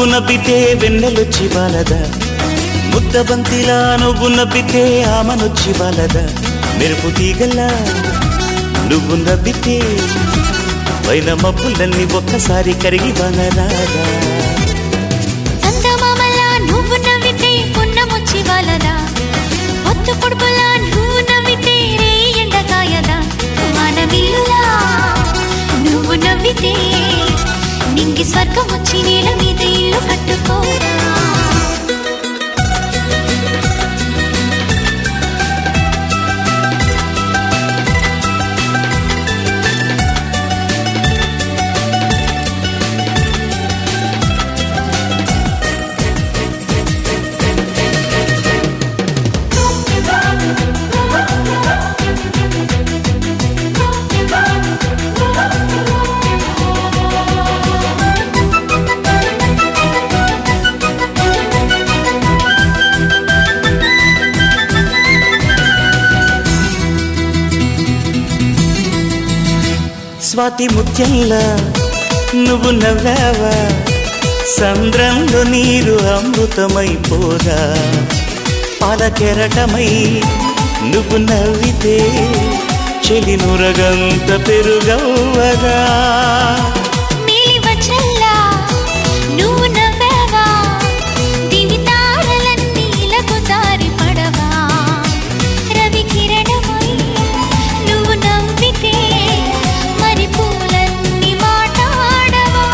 నువ్వు నవ్వితే వెన్నెలొచ్చి బాలదా ముద్దబంతిలా నువ్వు నవ్వితే ఆమనొచ్చి బాలదా మెరుపు తీగల్లా నువ్వు నవ్వితే పైన మబ్బులన్నీ ఒక్కసారి కరిగి వనరాదా చందమామలా నువ్వు నవ్వితే పున్నమొచ్చి వాళ్ళదా ఒత్తు పొడుపులా నువ్వు నవ్వితే రే ఎండకాయదా వానవిల్లులా నువ్వు నవ్వితే నింగి స్వర్గం వచ్చి నేల మీద ఇల్లు కట్టుకోరా స్వాతి ముత్యంలా నువ్వు నవ్వావా సంద్రంలో నీరు అమృతమైపోదా పాల కెరటమై నువ్వు నవ్వితే చెలి నురగంత పెరుగవ్వగా మేలి వచ్చల్లా నువ్వు నవ్వావా దివి తారలన్నీ ఇలకు జారి పడవా రవి కిరణమై నువ్వు నవ్వితే మరి పూలన్నీ మాట్లాడవా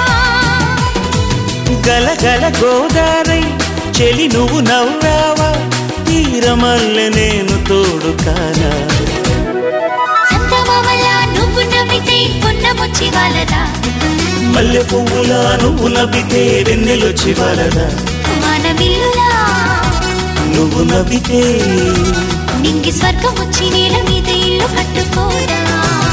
గలగల గోదారై చెలి నువ్వు నవ్వావా తీరమల్లె నేను తోడు కానా చందమామలా నువ్వు నవ్వితే పున్నమొచ్చి వాళ్ళదా మల్లె పువ్వులా నువ్వు నవ్వితే వెన్నెలొచ్చి వలదా వానవిల్లులా నువ్వు నవ్వితే నింగి స్వర్గం వచ్చి నేల మీద ఇల్లు కట్టుకోరా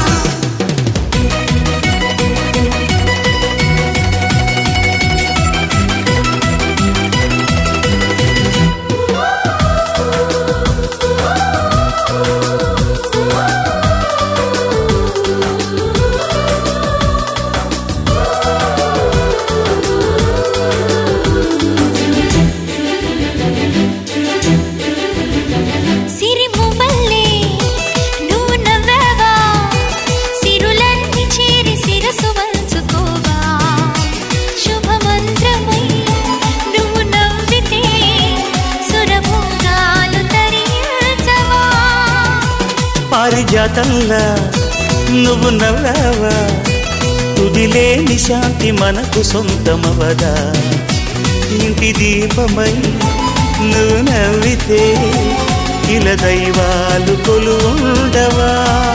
సిరిము మల్లె నువ్వు నవ్వావా సిరులన్నీ చేరి శిరసు వంచుకోవా శుభమంత్రమై నువ్వు నవ్వితే సురభోగాలు తరించవా పారిజాతంలా నువ్వు నవ్వావా తుదిలేని శాంతి మనకు సొంతమవదా ఇంటి దీపమై నువ్వు నవ్వితే ఇలా దైవాలు కొలుండవా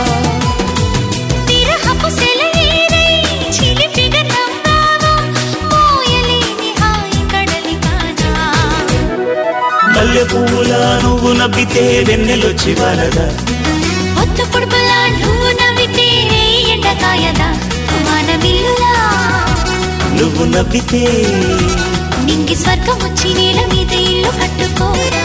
విరహపు సెలయేరై చిలిపిగా నవ్వావా మోయలేని హాయి కడలి కాదా మల్లె పువ్వులా నువ్వు నవ్వితే వెన్నెలొచ్చి వలదా ఒత్తు పొడుపులా నువ్వు నవ్వితే ఎండకాయదా వానవిల్లులా నువ్వు నవ్వితే నింగి స్వర్గం వచ్చి నేల మీద ఇల్లు కట్టుకోరా